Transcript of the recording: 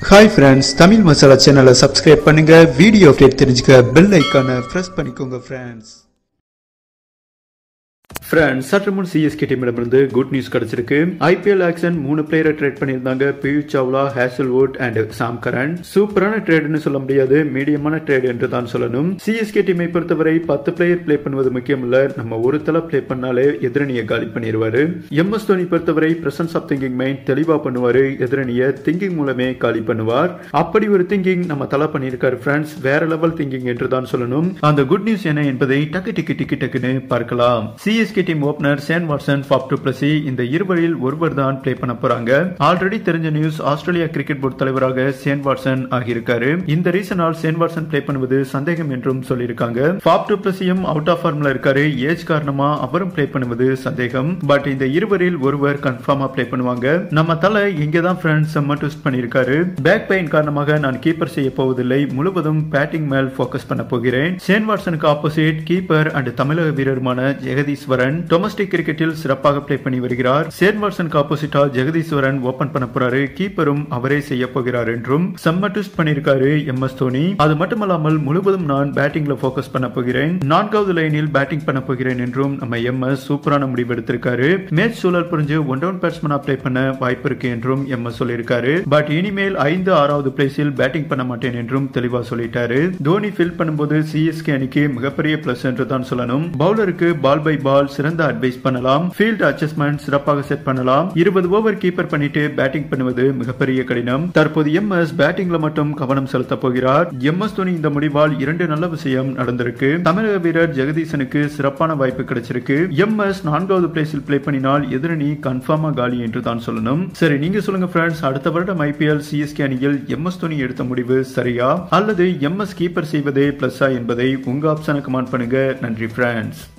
hi friends Tamil masala சேனலை subscribe பண்ணுங்க video update தெரிஞ்சுக்க பெல் ஐக்கானை ப்ரெஸ் பண்ணிக்கோங்க ஃப்ரெண்ட்ஸ் ஃப்ரெண்ட்ஸ் சற்று முன் சிஎஸ்கே டீமிடமிருந்து குட் நியூஸ் கிடைச்சிருக்கு ஐபிஎல் ஆக்ஷன் மூணு பிளேயரை ட்ரேட் பண்ணியிருந்தாங்க Piyush Chawla Hazlewood and Sam Curran சூப்பரான ட்ரேட்னு சொல்ல முடியாது மீடியமான ட்ரேட் என்று தான் சொல்லணும் சிஎஸ்கே டீமை பொறுத்தவரை பத்து பிளேயர் பிளே பண்ணுவது முக்கியம் இல்ல நம்ம ஒரு தலை பிளே பண்ணாலே எதிரணியை காலி பண்ணிடுவாரு எம் எஸ் தோனி பொறுத்தவரை பிரசன்ஸ் ஆஃப் திங்கிங் மைண்ட் தெளிவா பண்ணுவாரு எதிரணியை திங்கிங் மூலமே காலி பண்ணுவார் அப்படி ஒரு திங்கிங் நம்ம தலை பண்ணியிருக்காரு ஃப்ரெண்ட்ஸ் வேற லெவல் திங்கிங் என்று தான் சொல்லணும் அந்த குட் நியூஸ் என்ன என்பதை டக்கு டிக்கு டிக்கு டக்குன்னு பார்க்கலாம் CSK team opener Shane Watson Faf du Plessis இந்த இருவரில் ஒருவர் தான் பிளே பண்ண போறாங்க ஆல்ரெடி தெரிஞ்ச நியூஸ் ஆஸ்திரேலியா கிரிக்கெட் போர்டு தலைவராக சேன் வாட்சன் ஆகியிருக்காரு இந்த ரீசனால் சேன் வாட்சன் பிளே பண்ணுவது சந்தேகம் என்றும் சொல்லியிருக்காங்க ஃபாப் டு பிளஸியும் அவுட் ஆஃப் ஃபார்ம்ல இருக்காரு ஏஜ் காரணமா அவரும் பிளே பண்ணுவது சந்தேகம் பட் இந்த இருவரில் ஒருவர் கன்ஃபார்மா பிளே பண்ணுவாங்க நம்ம தலை இங்க தான் ஃப்ரெண்ட்ஸ் செம்ம ட்விஸ்ட் பண்ணியிருக்காரு பேக் பெயின் காரணமாக நான் கீப்பர் செய்ய போவதில்லை முழுவதும் பேட்டிங் மேல் போக்கஸ் பண்ண போகிறேன் சேன் வாட்சனுக்கு ஆப்போசிட் கீப்பர் அண்ட் தமிழக வீரருமான ஜெகதீஸ்வரன் டொமஸ்டிக் கிரிக்கெட்டில் சிறப்பாக பிளே பண்ணி வருகிறார் சேன் வாட்சனுக்கு ஆப்போசிட்டா ஜெகதீஸ்வரன் ஓபன் பண்ண போறாரு கீப்பரும் அவரே செய்ய போகிறார் என்றும் செம்ம ட்விஸ்ட் பண்ணியிருக்காரு எம் எஸ் தோனி அது மட்டுமல்லாமல் முழுவதும் நான் பேட்டிங்ல போக்கஸ் பண்ண போகிறேன் நான்காவது லைனில் பேட்டிங் பண்ண போகிறேன் என்றும் நம்ம எம் எஸ் சூப்பரான முடிவு எடுத்திருக்காரு மேட்ச் சூழல் புரிஞ்சு ஒன் டவுன் பேட்ஸ்மேனா பிளே பண்ண வாய்ப்பு இருக்கு என்றும் எம் எஸ் சொல்லியிருக்காரு பட் இனிமேல் ஐந்து ஆறாவது பிளேஸில் பேட்டிங் பண்ண மாட்டேன் என்றும் தெளிவா சொல்லிட்டாரு தோனி ஃபில் பண்ணும்போது சிஎஸ்கே அணிக்கு மிகப்பெரிய பிளஸ் என்று தான் சொல்லணும் பவுலருக்கு பால் பை பால் சிறந்த அட்வைஸ் பண்ணலாம் ஃபீல்ட் அட்ஜஸ்ட்மெண்ட் சிறப்பாக செட் பண்ணலாம் இருபது ஓவர் கீப்பர் பண்ணிட்டு பேட்டிங் பண்ணுவது மிகப்பெரிய கடினம் தற்போது எம் எஸ் பேட்டிங்ல மட்டும் கவனம் செலுத்த போகிறார் எம் எஸ் தோனி இந்த முடிவால் இரண்டு நல்ல விஷயம் நடந்திருக்கு தமிழக வீரர் ஜெகதீசனுக்கு சிறப்பான வாய்ப்பு கிடைச்சிருக்கு எம் எஸ் நான்காவது பிளேஸில் பிளே பண்ணினால் எதிரணி கன்ஃபார்மா காலி என்று தான் சொல்லணும் சரி நீங்க சொல்லுங்க ஃப்ரெண்ட்ஸ் அடுத்த வருடம் ஐபிஎல் சிஎஸ்கே அணியில் எம் எஸ் தோனி எடுத்த முடிவு சரியா அல்லது எம் எஸ் கீப்பர் செய்வதே பிளஸ்ஸா என்பதை உங்க ஆப்ஷனை கமெண்ட் பண்ணுங்க நன்றி ஃப்ரெண்ட்ஸ்